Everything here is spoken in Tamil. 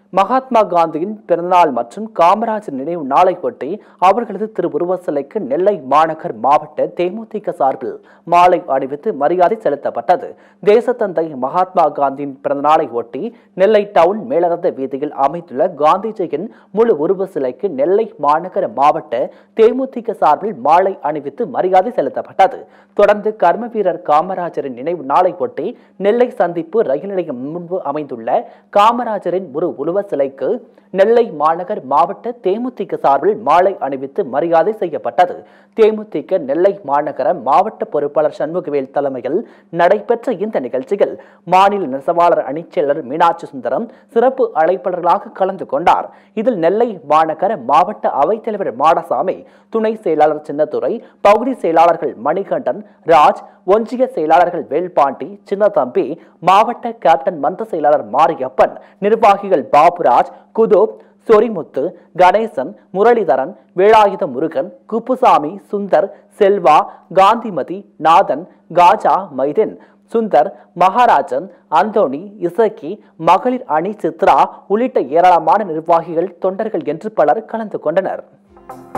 மகாத்மா காந்தியின் பிறந்தநாள் மற்றும் காமராஜர் நினைவு நாளை ஒட்டி அவர்களது திருவுருவ சிலைக்கு நெல்லை மாநகர் மாவட்ட தேமுதிக சார்பில் மாலை அணிவித்து மரியாதை செலுத்தப்பட்டது தேசத்தந்தை மகாத்மா காந்தியின் பிறந்தநாளை ஒட்டி நெல்லை டவுன் மேலரத வீதியில் அமைந்துள்ள காந்திஜியின் முழு உருவ சிலைக்கு நெல்லை மாநகர மாவட்ட தேமுதிக சார்பில் மாலை அணிவித்து மரியாதை செலுத்தப்பட்டது தொடர்ந்து கர்ம வீரர் காமராஜரின் நினைவு நாளை ஒட்டி நெல்லை சந்திப்பு ரயில் நிலையம் முன்பு அமைந்துள்ள காமராஜரின் ஒரு உருவ சிலைக்கு நெல்லை மாநகர் மாவட்ட தேமுதிக சார்பில் மாலை அணிவித்து மரியாதை செய்யப்பட்டது தேமுதிக நெல்லை மாநகர மாவட்ட பொறுப்பாளர் சண்முகவேல் தலைமையில் நடைபெற்ற இந்த நிகழ்ச்சியில் மாநில நெசவாளர் அணிச்செயலர் மீனாட்சி சுந்தரம் சிறப்பு அழைப்பாளர்களாக கலந்து கொண்டார் இதில் நெல்லை மாநகர மாவட்ட அவைத்தலைவர் மாடசாமி துணை செயலாளர் சின்னத்துரை பகுதி செயலாளர்கள் மணிகண்டன் ராஜ் ஒன்றிய செயலாளர்கள் வேல்பாண்டி சின்னதம்பி மாவட்ட கேப்டன் மன்ற செயலாளர் மாரியப்பன் நிர்வாகிகள் பாபுராஜ் குதோப் சொரிமுத்து கணேசன் முரளிதரன் வேலாயுத முருகன் குப்புசாமி சுந்தர் செல்வா காந்திமதி நாதன் காஜா மைதின் சுந்தர் மகாராஜன் அந்தோணி இசக்கி மகளிர் அணி சித்ரா உள்ளிட்ட ஏராளமான நிர்வாகிகள் தொண்டர்கள் என்று பலர் கலந்து கொண்டனர்